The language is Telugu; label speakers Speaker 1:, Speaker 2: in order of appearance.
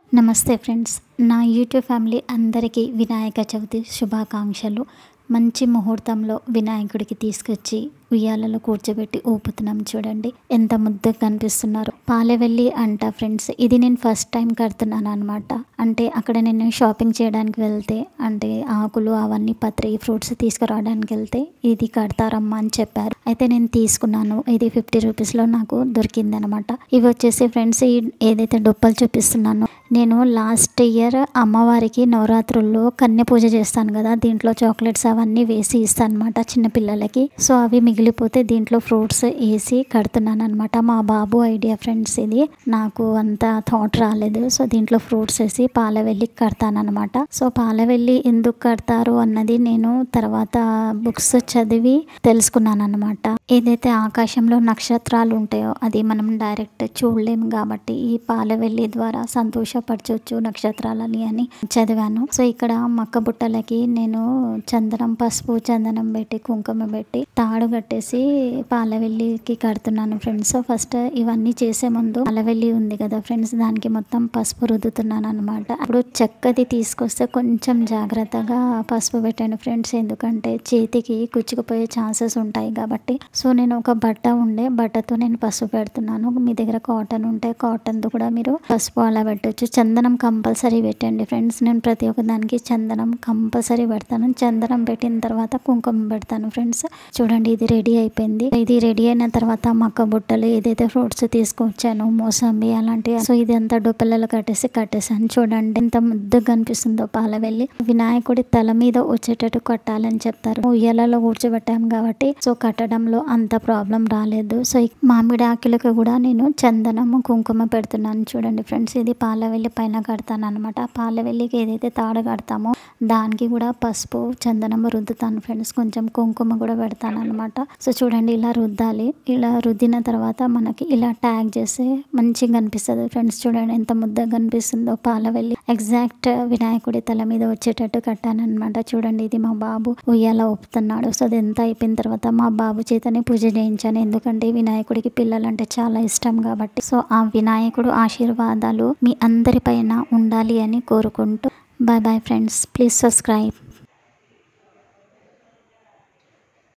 Speaker 1: నమస్తే ఫ్రెండ్స్ నా యూట్యూబ్ ఫ్యామిలీ అందరికీ వినాయక చవితి శుభాకాంక్షలు మంచి ముహూర్తంలో వినాయకుడికి తీసుకొచ్చి ఉయ్యాలలో కూర్చోబెట్టి ఊపుతున్నాం చూడండి ఎంత ముద్దగా కనిపిస్తున్నారు పాలెవెల్లి అంట ఫ్రెండ్స్ ఇది నేను ఫస్ట్ టైం కడుతున్నాను అనమాట అంటే అక్కడ నేను షాపింగ్ చేయడానికి వెళ్తే అంటే ఆకులు అవన్నీ పత్రి ఫ్రూట్స్ తీసుకురావడానికి వెళ్తే ఇది కడతారమ్మా అని చెప్పారు అయితే నేను తీసుకున్నాను ఇది ఫిఫ్టీ రూపీస్లో నాకు దొరికింది అనమాట ఇవి వచ్చేసి ఫ్రెండ్స్ ఈ ఏదైతే డొప్పలు చూపిస్తున్నానో నేను లాస్ట్ ఇయర్ అమ్మవారికి నవరాత్రుల్లో కన్య పూజ చేస్తాను కదా దీంట్లో చాక్లెట్స్ అవన్నీ వేసి ఇస్తాను అనమాట చిన్నపిల్లలకి సో అవి మిగిలిపోతే దీంట్లో ఫ్రూట్స్ వేసి కడుతున్నాను అనమాట మా బాబు ఐడియా ఫ్రెండ్స్ ఇది నాకు అంత థాట్ రాలేదు సో దీంట్లో ఫ్రూట్స్ వేసి పాలవెల్లి కడతానమాట సో పాలవెల్లి ఎందుకు కడతారు అన్నది నేను తర్వాత బుక్స్ చదివి తెలుసుకున్నాను అనమాట ఏదైతే ఆకాశంలో నక్షత్రాలు ఉంటాయో అది మనం డైరెక్ట్ చూడలేము కాబట్టి ఈ పాలవెల్లి ద్వారా సంతోషపరచవచ్చు నక్షత్రాలని అని చదివాను సో ఇక్కడ మక్క బుట్టలకి నేను చందనం పసుపు చందనం పెట్టి కుంకుమ పెట్టి తాడు కట్టేసి పాలవెల్లికి కడుతున్నాను ఫ్రెండ్స్ ఫస్ట్ ఇవన్నీ చేసే ముందు పాలవెల్లి ఉంది కదా ఫ్రెండ్స్ దానికి మొత్తం పసుపు రుద్దుతున్నాను అనమాట ఇప్పుడు చెక్కది తీసుకొస్తే కొంచెం జాగ్రత్తగా పసుపు పెట్టండి ఫ్రెండ్స్ ఎందుకంటే చేతికి కుచ్చుకుపోయే ఛాన్సెస్ ఉంటాయి కాబట్టి సో నేను ఒక బట్ట ఉండే బట్టతో నేను పసుపు పెడుతున్నాను మీ దగ్గర కాటన్ ఉంటే కాటన్ కూడా మీరు పసుపు అలా పెట్టొచ్చు చందనం కంపల్సరీ పెట్టండి ఫ్రెండ్స్ నేను ప్రతి ఒక్క దానికి చందనం కంపల్సరీ పెడతాను చందనం పెట్టిన తర్వాత కుంకుమ పెడతాను ఫ్రెండ్స్ చూడండి ఇది రెడీ అయిపోయింది ఇది రెడీ అయిన తర్వాత మక్క బుట్టలు ఏదైతే ఫ్రూట్స్ తీసుకొచ్చాను మోసంబి అలాంటివి సో ఇది అంతా డొప్పలలో కట్టేసి కట్టేసాను చూడండి ఎంత ముద్దగా కనిపిస్తుందో పాల వెళ్ళి వినాయకుడి తల మీద వచ్చేటట్టు కట్టాలని చెప్తారు ఉయ్యాలలో కూర్చోబెట్టాము కాబట్టి సో కట్టడంలో అంత ప్రాబ్లం రాలేదు సో ఈ మామిడి ఆకులకు కూడా నేను చందనము కుంకుమ పెడుతున్నాను చూడండి ఫ్రెండ్స్ ఇది పాలవెల్లి పైన కడతాను అనమాట పాలవెల్లికి ఏదైతే తాడు కడతామో దానికి కూడా పసుపు చందనము రుద్దుతాను ఫ్రెండ్స్ కొంచెం కుంకుమ కూడా పెడతాను అనమాట సో చూడండి ఇలా రుద్దాలి ఇలా రుద్దిన తర్వాత మనకి ఇలా ట్యాగ్ చేస్తే మంచిగా కనిపిస్తుంది ఫ్రెండ్స్ చూడండి ఎంత ముద్దగా కనిపిస్తుందో పాలవెల్లి ఎగ్జాక్ట్ వినాయకుడి తల మీద వచ్చేటట్టు కట్టాను అనమాట చూడండి ఇది మా బాబు ఉయ్యాల ఒప్పుతున్నాడు సో అది ఎంత అయిపోయిన తర్వాత మా బాబు చేతనే పూజ చేయించాను ఎందుకంటే వినాయకుడికి పిల్లలంటే చాలా ఇష్టం కాబట్టి సో ఆ వినాయకుడు ఆశీర్వాదాలు మీ అందరిపైన ఉండాలి అని కోరుకుంటూ bye bye friends please subscribe